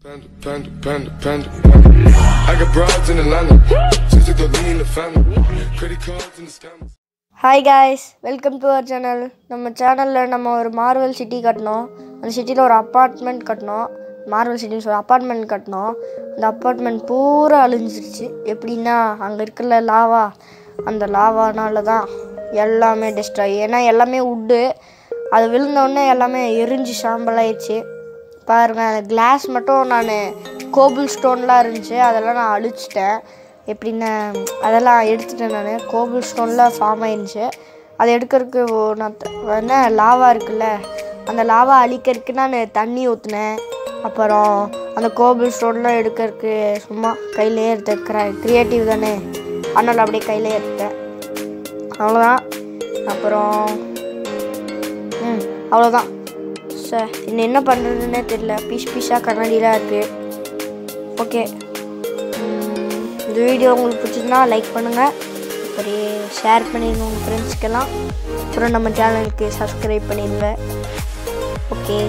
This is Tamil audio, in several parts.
Panda, panda, panda, panda, panda. I got broads in Atlanta. Just to lean in the family. Credit cards and the scammers. Hi guys welcome to our channel நம்ம சேனலில் நம்ம ஒரு மார்வல் சிட்டி கட்டினோம் அந்த சிட்டியில் ஒரு அப்பார்ட்மெண்ட் கட்டினோம் மார்வல் சிட்டின்னு ஒரு அப்பார்ட்மெண்ட் கட்டினோம் அந்த அப்பார்ட்மெண்ட் பூரா அழிஞ்சிருச்சு எப்படின்னா அங்கே இருக்கிற லாவா அந்த லாவானால தான் எல்லாமே டெஸ்ட்ராய் ஏன்னா எல்லாமே உட்டு அது விழுந்தோடனே எல்லாமே எரிஞ்சு சாம்பலாயிடுச்சு பாருங்கள் அந்த கிளாஸ் மட்டும் நான் கோபிள் ஸ்டோன்லாம் இருந்துச்சு அதெல்லாம் நான் அழிச்சிட்டேன் எப்படின்னா அதெல்லாம் எடுத்துட்டேன் நான் கோபிள் ஸ்டோனில் ஃபார்ம் ஆயிருந்துச்சு அதை எடுக்கிறதுக்கு ஓ- நான் த- என்ன லாவா இருக்குல்ல அந்த லாவா அழிக்கிறதுக்கு நான் தண்ணி ஊற்றினேன் அப்புறம் அந்த கோபிள் ஸ்டோன்லாம் எடுக்கிறதுக்கு சும்மா கையிலே எடுத்துக்கிறேன் க்ரியேட்டிவ் தானே அதனால் அப்படியே கையிலே எடுத்தேன் அவ்வளோதான் அப்புறம் ம் அவ்வளோதான் சார் இன்னும் என்ன பண்ணுறதுன்னே தெரியல பீஸ் பீஸாக கண்ணாடிலாம் இருக்குது ஓகே இந்த வீடியோ உங்களுக்கு பிடிச்சிருந்தா லைக் பண்ணுங்கள் அப்படியே ஷேர் பண்ணிடுங்க உங்கள் ஃப்ரெண்ட்ஸ்க்கெல்லாம் அப்புறம் நம்ம சேனலுக்கு சப்ஸ்கிரைப் பண்ணிடுங்க ஓகே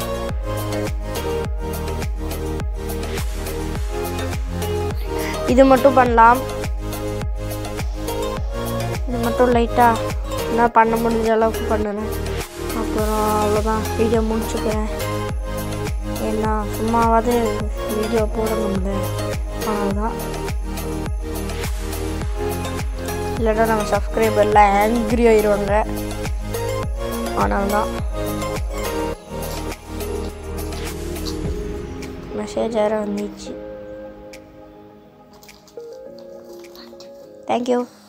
இது மட்டும் பண்ணலாம் இது மட்டும் லைட்டாக என்ன பண்ண முடிஞ்ச அளவுக்கு பண்ணுறேன் அப்புறம் அவ்வளோதான் வீடியோ முடிச்சுக்கிறேன் ஏன்னா சும்மாவாவது வீடியோ போட முடியல அவ்வளோதான் இல்லைன்னா நம்ம சப்ஸ்கிரைபர்லாம் ஆங்க்ரி ஆயிடுவாங்க ஆனால் தான் மெசேஜ் வேறு வந்துச்சு தேங்க்யூ